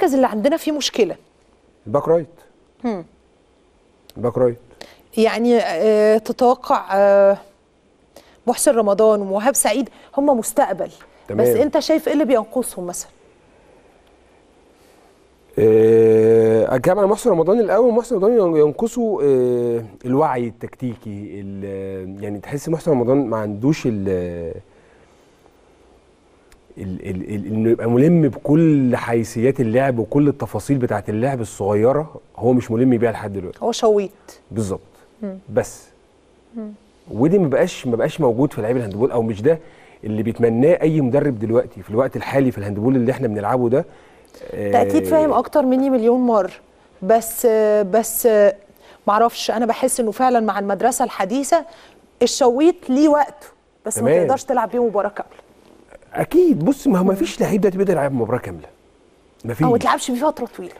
المركز اللي عندنا فيه مشكله الباك رايت الباك رايت يعني آه تتوقع آه محسن رمضان وموهاب سعيد هم مستقبل تمام. بس انت شايف ايه اللي بينقصهم مثلا آه، اتكلم على محسن رمضان الاول محسن رمضان ينقصه آه، الوعي التكتيكي ال- يعني تحس محسن رمضان ما عندوش ال ال- ال- ال- انه يبقى ملم بكل حيثيات اللعب وكل التفاصيل بتاعت اللعب الصغيره هو مش ملم بيها لحد دلوقتي هو شويت بالظبط بس ودي ما بقاش ما بقاش موجود في لعيب الهاندبول او مش ده اللي بيتمناه اي مدرب دلوقتي في الوقت الحالي في الهاندبول اللي احنا بنلعبه ده انت اكيد آه، فاهم اكتر مني مليون مره بس بس معرفش انا بحس انه فعلا مع المدرسه الحديثه الشويت ليه وقته بس ما تمام. تقدرش تلعب بيه مباراه كامله اكيد بص ما هو ما فيش لعيب دلوقتي بيقدر يلعب مباراه كامله ما فيش او ما تلعبش بيه فتره طويله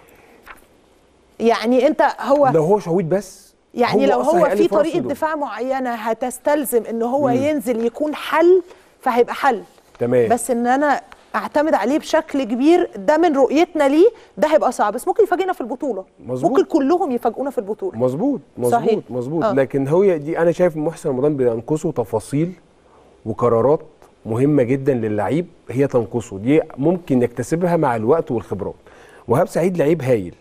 يعني انت هو لو هو شويت بس يعني لو أصلاً هو هيقلل في فرص طريقه دول. دفاع معينه هتستلزم ان هو ينزل يكون حل فهيبقى حل تمام بس ان انا اعتمد عليه بشكل كبير ده من رؤيتنا ليه ده هيبقى صعب بس ممكن يفاجئنا في البطوله مظبوط. ممكن كلهم يفاجئونا في البطوله مظبوط صحيح. مظبوط مظبوط آه. لكن هو دي انا شايف محسن رمضان بينقصه تفاصيل وقرارات مهمه جدا للعيب هي تنقصه دي ممكن يكتسبها مع الوقت والخبرات وهاب سعيد لعيب هايل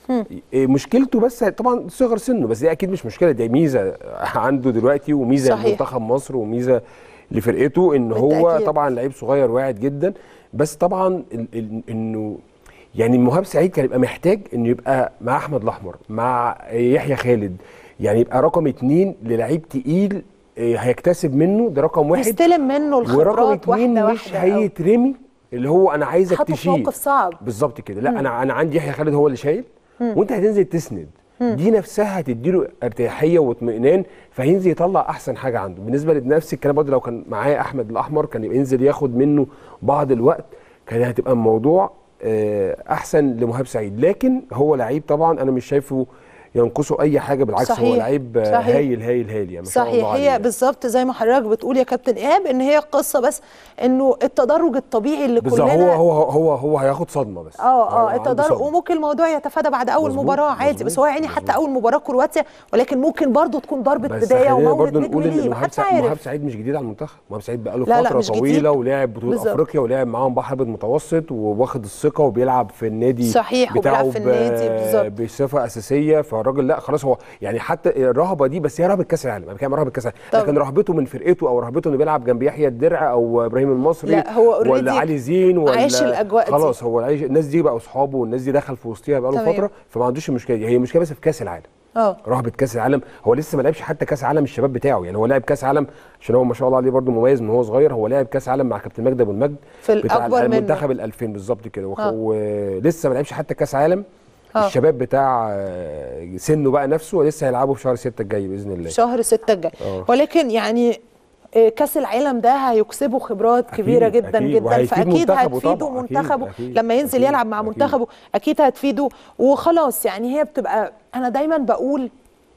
إيه مشكلته بس طبعا صغر سنه بس دي اكيد مش مشكله دي ميزه عنده دلوقتي وميزه صحيح. لمنتخب مصر وميزه لفرقته ان هو بالتأكيد. طبعا لعيب صغير واعد جدا بس طبعا ال- ال- انه يعني مهاب سعيد كان يبقى محتاج انه يبقى مع احمد الاحمر مع يحيى خالد يعني يبقى رقم اتنين للعيب تقيل إيه، هيكتسب منه ده رقم واحد يستلم منه ورقم الخبرات اتنين واحده مش واحده أوي. هيترمي اللي هو انا عايزك حطه في تشيل موقف صعب بالظبط كده لا انا انا عندي يحيى خالد هو اللي شايل وانت هتنزل تسند دي نفسها هتديله ارتياحيه واطمئنان فهينزل يطلع احسن حاجه عنده بالنسبه لنفس الكلام برضه لو كان معايا احمد الاحمر كان يبقى ينزل ياخد منه بعض الوقت كان هتبقى الموضوع آه، احسن لمهاب سعيد لكن هو لعيب طبعا انا مش شايفه ينقصه اي حاجه بالعكس هو صحيح. لعيب آه، صحيح. هايل هايل هايل يعني ما شاء الله صحيح عليه هي بالظبط زي ما حضرتك بتقول يا كابتن ايهاب ان هي قصه بس انه التدرج الطبيعي اللي بالظبط كلنا هو هو هو هو هياخد صدمه بس هو اه اه عنده التدرج صدمة. وممكن الموضوع يتفادى بعد اول مظبوط، مباراه عادي مظبوط، بس هو يعني حتى مظبوط. اول مباراه كرواتيا ولكن ممكن برضه تكون ضربه بس بدايه خلينا ومولد برضه نجم نقول ان ليه مهاب محدش سعيد, مهاب عارف سعيد مش جديد على المنتخب مهاب سعيد بقاله لا، لا، فتره مش جديد. طويله ولعب بطوله بالظبط. افريقيا ولعب معاهم بحر ابيض متوسط وواخد الثقه وبيلعب في النادي صحيح، بتاعه وبيلعب في النادي، ب- بالظبط. بصفه اساسيه فالراجل لا خلاص هو يعني حتى الرهبه دي بس هي رهبه كاس العالم انا بتكلم عن رهبه كاس العالم طبعا. لكن رهبته من فرقته او رهبته انه بيلعب جنب يحيى الدرع او ابراهيم المصري لا، هو ولا already علي زين ولا عايش الأجواء دي. خلاص هو عايش الناس دي بقوا اصحابه والناس دي دخل في وسطها بقاله تمام. فتره فما عندوش المشكله دي هي المشكله بس في كاس العالم اه رهبه كاس العالم هو لسه ما لعبش حتى كاس عالم الشباب بتاعه يعني هو لعب كاس عالم عشان هو ما شاء الله عليه برده مميز من هو صغير هو لعب كاس عالم مع كابتن مجدي ابو المجد في بتاع الأكبر منه. المنتخب ال 2000 بالظبط كده وخ- آه. ولسه ما لعبش حتى كاس عالم آه. الشباب بتاع آه، سنه بقى نفسه ولسه هيلعبوا في شهر 6 الجاي باذن الله في شهر 6 الجاي آه. ولكن يعني آه، كاس العالم ده هيكسبه خبرات أكيد، كبيره جدا أكيد. جدا وهيفيد فاكيد منتخبه هتفيده طبعاً، أكيد، منتخبه أكيد، لما ينزل أكيد، يلعب مع أكيد. منتخبه اكيد هتفيده وخلاص يعني هي بتبقى انا دايما بقول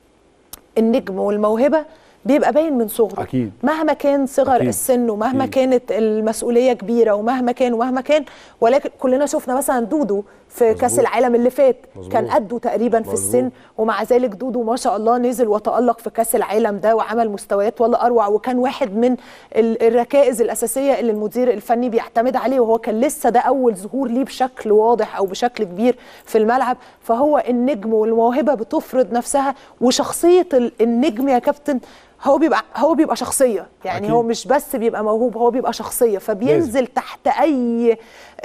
النجم والموهبه بيبقى باين من صغره أكيد. مهما كان صغر أكيد. السن ومهما أكيد. كانت المسؤوليه كبيره ومهما كان ومهما كان ولكن كلنا شفنا مثلا دودو في كاس مظبوط. العالم اللي فات مظبوط. كان قده تقريبا في مظبوط. السن ومع ذلك دودو ما شاء الله نزل وتألق في كأس العالم ده وعمل مستويات ولا أروع وكان واحد من ال- الركائز الأساسية اللي المدير الفني بيعتمد عليه وهو كان لسه ده أول ظهور ليه بشكل واضح أو بشكل كبير في الملعب فهو النجم والموهبة بتفرض نفسها وشخصية ال- النجم يا كابتن هو بيبقى هو بيبقى شخصيه يعني أكيد. هو مش بس بيبقى موهوب هو بيبقى شخصيه فبينزل تحت اي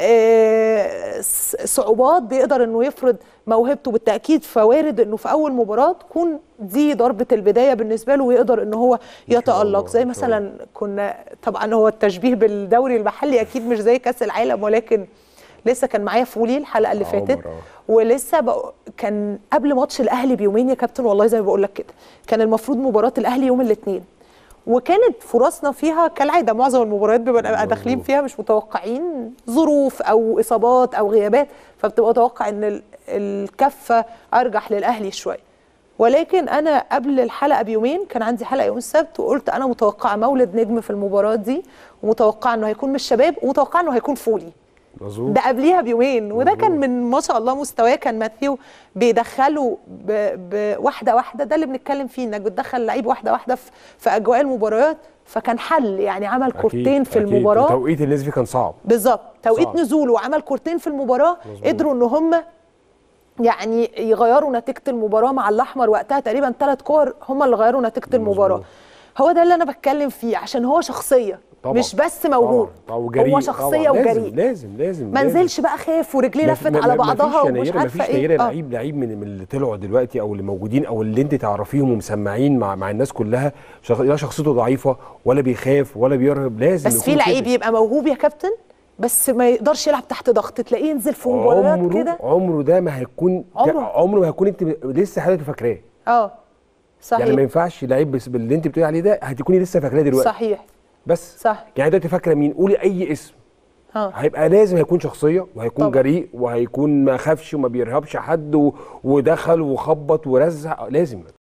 آه، س- صعوبات بيقدر انه يفرض موهبته بالتاكيد فوارد انه في اول مباراه تكون دي ضربه البدايه بالنسبه له ويقدر ان هو الله، يتالق زي إن شاء مثلا كنا طبعا هو التشبيه بالدوري المحلي اكيد مش زي كاس العالم ولكن لسه كان معايا فولي الحلقه اللي عمر، فاتت آه. ولسه بق... كان قبل ماتش الاهلي بيومين يا كابتن والله زي ما بقول لك كده كان المفروض مباراه الاهلي يوم الاثنين وكانت فرصنا فيها كالعاده معظم المباريات بنبقى داخلين فيها مش متوقعين ظروف او اصابات او غيابات فبتبقى متوقع ان ال- الكفه ارجح للاهلي شويه ولكن انا قبل الحلقه بيومين كان عندي حلقه يوم السبت وقلت انا متوقعه مولد نجم في المباراه دي ومتوقعه انه هيكون من الشباب ومتوقعه انه هيكون فولي مظبوط ده قبليها بيومين وده مظبوط. كان من ما شاء الله مستواه كان ماثيو بيدخله ب- بواحده واحده ده اللي بنتكلم فيه انك بتدخل لعيب واحده واحده في, في اجواء المباريات فكان حل يعني عمل أكيد، كورتين في أكيد. المباراه وتوقيت الناس فيه كان صعب بالظبط توقيت صعب. نزوله وعمل كورتين في المباراه مظبوط. قدروا ان هم يعني يغيروا نتيجه المباراه مع الاحمر وقتها تقريبا ثلاث كور هم اللي غيروا نتيجه المباراه مظبوط. هو ده اللي انا بتكلم فيه عشان هو شخصيه طبعا مش بس موهوب طبعا وجريء هو شخصيه طبعا. وجريء لازم لازم لازم ما لازم. نزلش بقى خاف ورجليه ما- لفت ما- على ما- بعضها مفيش ومش ينايرة، عارفه مفيش ايه تغيير آه. لعيب لعيب من من اللي طلعوا دلوقتي او اللي موجودين او اللي انت تعرفيهم ومسمعين مع مع الناس كلها شخ... لا شخصيته ضعيفه ولا بيخاف ولا بيرهب لازم بس في يكون لعيب كده. يبقى موهوب يا كابتن بس ما يقدرش يلعب تحت ضغط تلاقيه ينزل في مباريات عمره كده عمره ده ما هيكون عمره. عمره ما هيكون انت لسه حضرتك فاكراه اه صحيح يعني ما ينفعش لعيب بس باللي انت بتقولي عليه ده هتكوني لسه فاكراه دلوقتي صحيح بس صح يعني دلوقتي فاكره مين قولي اي اسم ها هيبقى لازم هيكون شخصيه وهيكون طبعا. جريء وهيكون ما خافش وما بيرهبش حد و... ودخل وخبط ورزع لازم